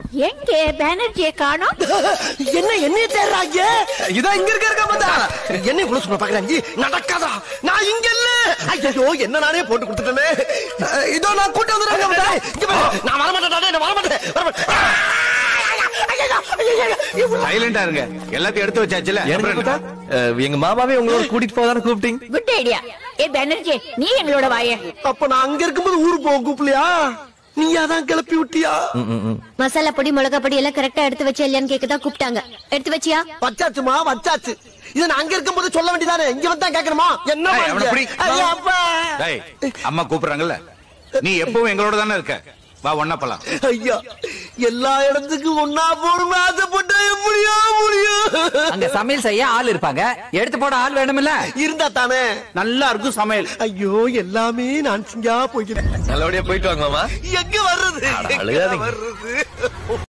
எங்க பானர்ஜியை காணோம் என்ன என்னைய தேடுறாங்க இதான் இங்க இருக்க இருக்க பார்த்தா என்னைய குள்ள சொல்ல பாக்குறாங்க நடக்காதா நான் இங்க இல்ல ஐயோ என்ன நானே போட்டு கொடுத்துட்டேனே அஹ், இதோ நான் கூட்டி வந்துடுறேங்க மதா. இங்க பாரு, நான் வரமாட்டேன் நான் வரமாட்டேன் வரமாட்டேன் ஐயையோ, ஐயையோ, இவ்வளவு சைலண்டா இருங்க எல்லாத்தையும் எடுத்து வச்சாச்சுல எனக்கு பார்த்தா, அஹ், எங்க மாமாவே உங்களோட கூட்டிட்டு போதான கூப்பிட்டீங்க குட் ஐடியா ஏ பானர்ஜி நீ எங்களோட வாய அப்ப நான் அங்க இருக்கும்போது ஊருக்கு போக கூப்பிடலையா நீயா தான் கிளப்பி விட்டியா மசாலா பொடி மிளகா பொடி எல்லாம் கரெக்டா எடுத்து வச்சா இல்லையான்னு கேக்க தான் கூப்பிட்டாங்க எடுத்து வச்சியா வச்சாச்சுமா வச்சாச்சு இத நான் அங்க இருக்கும்போது சொல்ல வேண்டியதானே இங்க வந்தா கேட்கணுமா என்ன ஏய், அவனை பிடி. ஐயா அப்பா டேய் அம்மா கூப்பிடுறாங்கல்ல நீ எப்பவும் எங்களோட தானே இருக்க வா ஒன்னா போலாம் ஐயா எல்லா இடத்துக்கும் ஒன்னா போகணும்னு ஆசைப்பட்டா எப்படியா முடியும் அங்க சமையல் செய்ய ஆள் இருப்பாங்க எடுத்து போட ஆள் வேணும்ல இருந்தா தானே நல்லா இருக்கும் சமையல் ஐயோ எல்லாமே நான் சிங்கா போய்க்கிறேன் நல்லபடியா போயிட்டு வாங்க மாமா எங்க வர்றது அட, எங்க அழுகாதீங்க. வர்றது